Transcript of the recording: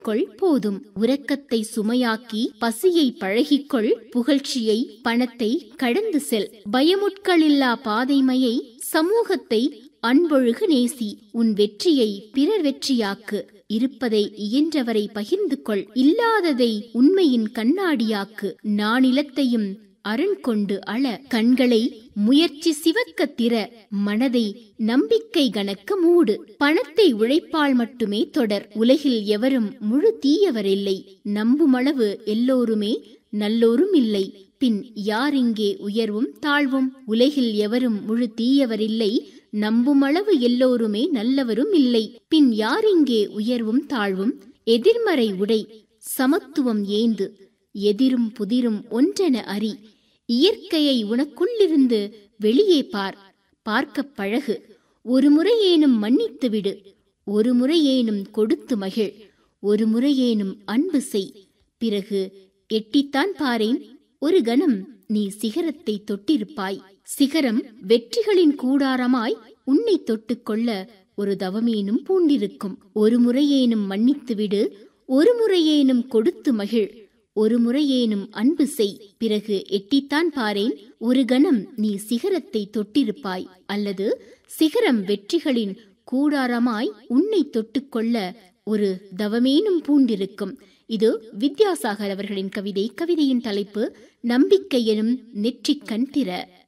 கொள் போதும் உறக்கத்தை சுமையாக்கி பசியை பழகிக்கொள் புகழ்ச்சியை பணத்தை கடந்து செல் பயமுட்களில்லா பாதைமையை சமூகத்தை அன்பொழுகு நேசி உன் வெற்றியை பிறர் வெற்றியாக்கு இருப்பதை இயன்றவரை பகிர்ந்து கொள் இல்லாததை உண்மையின் கண்ணாடியாக்கு நானிலத்தையும் அரண் கொண்டு அழ கண்களை முயற்சி சிவக்க திற மனதை நம்பிக்கை கணக்க மூடு பணத்தை உழைப்பால் மட்டுமே தொடர் உலகில் எவரும் முழு தீயவரில்லை நம்புமளவு எல்லோருமே நல்லோரும் இல்லை பின் யார் இங்கே உயர்வும் தாழ்வும் உலகில் எவரும் முழு தீயவரில்லை நம்புமளவு எல்லோருமே நல்லவரும் இல்லை பின் யார் இங்கே உயர்வும் தாழ்வும் எதிர்மறை உடை சமத்துவம் ஏந்து எதிரும் புதிரும் ஒன்றென அறி இயற்கையை உனக்குள்ளிருந்து வெளியே பார் பார்க்கப் பழகு ஒரு முறையேனும் மன்னித்து விடு ஒரு முறையேனும் கொடுத்து மகிழ் ஒரு முறையேனும் அன்பு செய் பிறகு எட்டித்தான் பாரேன் ஒரு கணம் நீ சிகரத்தை தொட்டிருப்பாய் சிகரம் வெற்றிகளின் கூடாரமாய் உன்னை தொட்டுக்கொள்ள ஒரு தவமேனும் பூண்டிருக்கும் ஒரு முறையேனும் மன்னித்து விடு ஒரு முறையேனும் கொடுத்து மகிழ் ஒரு முறையேனும் அன்பு செய் பிறகு எட்டித்தான் பாரேன் ஒரு கணம் நீ சிகரத்தை தொட்டிருப்பாய் அல்லது சிகரம் வெற்றிகளின் கூடாரமாய் உன்னை தொட்டுக்கொள்ள ஒரு தவமேனும் பூண்டிருக்கும் இது வித்யாசாகர் அவர்களின் கவிதை கவிதையின் தலைப்பு நம்பிக்கை எனும் நெற்றிக் கண் திற